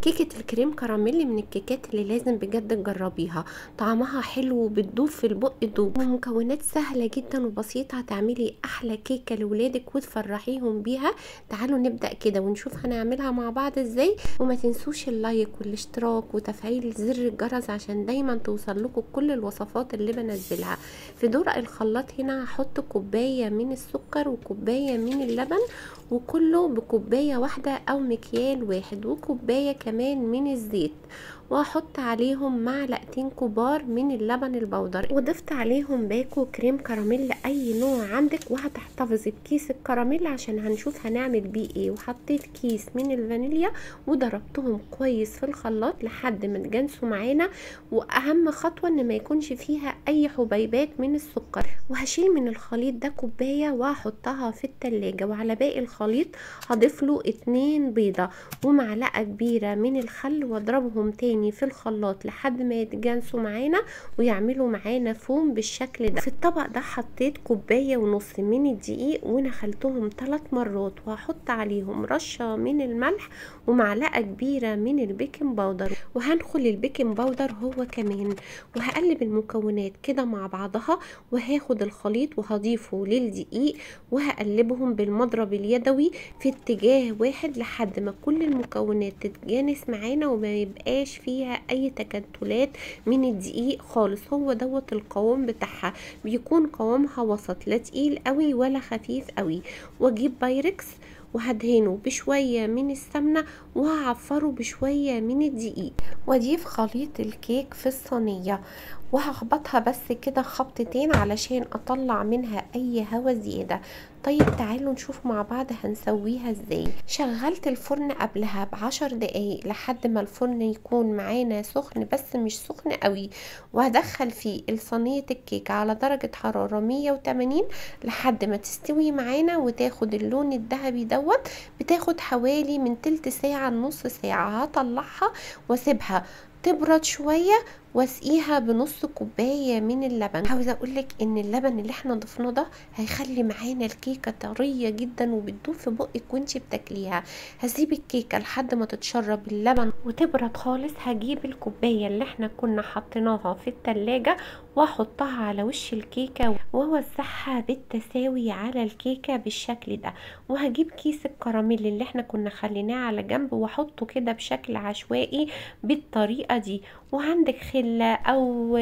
كيكة الكريم كراميل من الكيكات اللي لازم بجد تجربيها طعمها حلو وبتدوب في البق دوب ومكونات سهلة جدا وبسيطة هتعملي احلى كيكة لولادك وتفرحيهم بيها تعالوا نبدأ كده ونشوف هنعملها مع بعض ازاي وما تنسوش اللايك والاشتراك وتفعيل زر الجرس عشان دايما توصل لكم كل الوصفات اللي بنزلها في درق الخلاط هنا هحط كوباية من السكر وكوباية من اللبن وكله بكوباية واحدة او مكيال واحد وكوباية كمان من الزيت واحط عليهم معلقتين كبار من اللبن البودر وضفت عليهم باكو كريم كراميل اي نوع عندك وهتحتفظي بكيس الكراميل عشان هنشوف هنعمل بيه ايه وحطيت كيس من الفانيليا وضربتهم كويس في الخلاط لحد ما اتجانسوا معانا واهم خطوه ان ما يكونش فيها اي حبيبات من السكر وهشيل من الخليط ده كوبايه واحطها في التلاجة وعلى باقي الخليط هضيف له اتنين بيضه ومعلقه كبيره من الخل واضربهم تاني في الخلاط لحد ما يتجانسوا معانا ويعملوا معانا فوم بالشكل ده في الطبق ده حطيت كوبايه ونص من الدقيق ونخلتهم ثلاث مرات وهحط عليهم رشه من الملح ومعلقه كبيره من البيكنج باودر وهنخل البيكنج باودر هو كمان وهقلب المكونات كده مع بعضها وهاخد الخليط وهضيفه للدقيق وهقلبهم بالمضرب اليدوي في اتجاه واحد لحد ما كل المكونات تتجانس معانا وما يبقاش فيها اي تكتلات من الدقيق خالص هو دوت القوام بتاعها بيكون قوامها وسط لا تقيل قوي ولا خفيف قوي واجيب بايركس وهدهنه بشوية من السمنة وهعفره بشوية من الدقيق واضيف خليط الكيك في الصينية وهخبطها بس كده خبطتين علشان اطلع منها اي هوا زيادة طيب تعالوا نشوف مع بعض هنسويها ازاي شغلت الفرن قبلها بعشر دقايق لحد ما الفرن يكون معانا سخن بس مش سخن قوي وهدخل فيه صينية الكيك على درجة حرارة 180 لحد ما تستوي معانا وتاخد اللون الذهبي دوت بتاخد حوالي من تلت ساعة لنص ساعة هطلعها واسيبها تبرد شوية واسقيها بنص كوبايه من اللبن عاوزه اقولك ان اللبن اللي احنا ضفناه ده هيخلي معانا الكيكه طريه جدا وبتدوب في بقك وانتي بتاكليها هسيب الكيكه لحد ما تتشرب اللبن وتبرد خالص هجيب الكوبايه اللي احنا كنا حطيناها في التلاجة واحطها على وش الكيكه واوزعها بالتساوي على الكيكه بالشكل ده وهجيب كيس الكراميل اللي احنا كنا خليناه على جنب واحطه كده بشكل عشوائي بالطريقه دي وعندك خلة او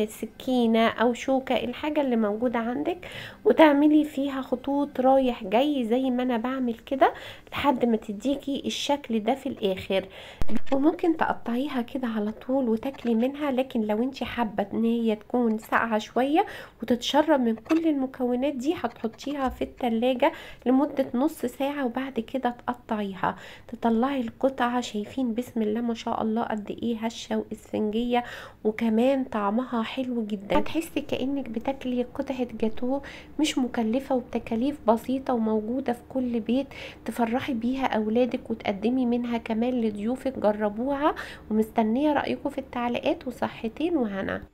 سكينة او شوكة الحاجة اللي موجودة عندك وتعملي فيها خطوط رايح جاي زي ما انا بعمل كده لحد ما تديكي الشكل ده في الاخر وممكن تقطعيها كده على طول وتاكلي منها لكن لو انت حابة ان هي تكون ساقعة شوية وتتشرب من كل المكونات دي هتحطيها في التلاجة لمدة نص ساعة وبعد كده تقطعيها تطلعي القطعة شايفين بسم الله ما شاء الله قد ايه هشة واسفنجية وكمان طعمها حلو جدا هتحسي كأنك بتاكلي قطعة جاتوه مش مكلفة وبتكاليف بسيطة وموجودة في كل بيت تفرحي بيها اولادك وتقدمي منها كمان لضيوفك جربوها ومستنية رأيكم في التعليقات وصحتين وهنا